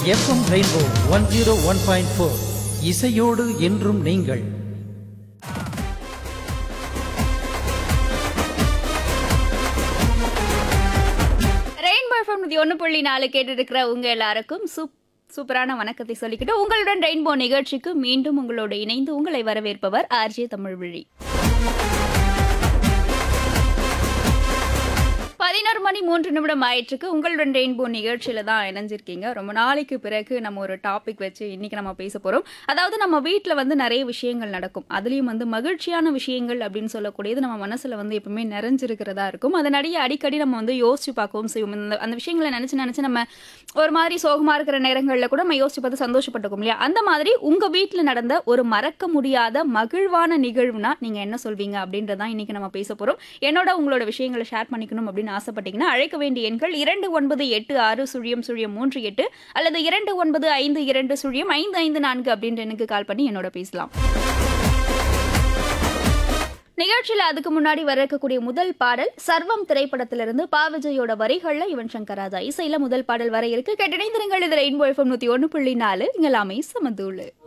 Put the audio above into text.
FM rainbow one zero one point four இசையோடு என்றும் நீங்கள் ரெயின்போ எஃப்எம் நூற்றி ஒன்று புள்ளி நாலு கேட்டு இருக்கிற உங்க எல்லாருக்கும் சூப் சூப்பரான வணக்கத்தை சொல்லிக்கிட்டு உங்களுடன் ரெயின்போ நிகழ்ச்சிக்கு மீண்டும் உங்களோடு இணைந்து உங்களை வரவேற்பவர் ஆர்ஜே தமிழ்விழி பதினோரு மணி மூன்று நிமிடம் ஆயிற்றுக்கு உங்களுடன் ரெயின்போ நிகழ்ச்சியில தான் இணைஞ்சிருக்கீங்க ரொம்ப நாளைக்கு பிறகு நம்ம ஒரு டாபிக் வச்சு இன்னைக்கு நம்ம பேச போறோம் அதாவது நம்ம வீட்டில் வந்து நிறைய விஷயங்கள் நடக்கும் அதுலேயும் வந்து மகிழ்ச்சியான விஷயங்கள் அப்படின்னு சொல்லக்கூடியது நம்ம மனசுல வந்து எப்பவுமே நிறைஞ்சிருக்கிறதா இருக்கும் அதை நிறைய அடிக்கடி நம்ம வந்து யோசிச்சு பார்க்கவும் செய்வோம் அந்த அந்த விஷயங்களை நினைச்சு நினைச்சு நம்ம ஒரு மாதிரி சோகமா இருக்கிற நேரங்களில் கூட நம்ம யோசிச்சு பார்த்து சந்தோஷப்பட்டுக்கும் இல்லையா அந்த மாதிரி உங்க வீட்டில் நடந்த ஒரு மறக்க முடியாத மகிழ்வான நிகழ்வுனா நீங்க என்ன சொல்வீங்க அப்படின்றதான் இன்னைக்கு நம்ம பேச போறோம் என்னோட உங்களோட விஷயங்களை ஷேர் பண்ணிக்கணும் அப்படின்னு ஆசைப்பட்டீங்கன்னா அழைக்க வேண்டிய எண்கள் இரண்டு ஒன்பது எட்டு ஆறு சுழியம் சுழியம் மூன்று எட்டு அல்லது இரண்டு ஒன்பது ஐந்து இரண்டு சுழியம் ஐந்து ஐந்து நான்கு அப்படின்ற எனக்கு கால் பண்ணி என்னோட பேசலாம் நிகழ்ச்சியில் அதுக்கு முன்னாடி வர இருக்கக்கூடிய முதல் பாடல் சர்வம் திரைப்படத்திலிருந்து பா விஜயோட வரிகள்ல யுவன் சங்கர் ராஜா இசையில முதல் பாடல் வர இருக்கு கேட்டிணைந்திருங்கள் இது ரெயின்போ எஃப்எம் நூத்தி ஒன்று புள்ளி நாலு இங்கெல்லாமே சமந்துள்ளு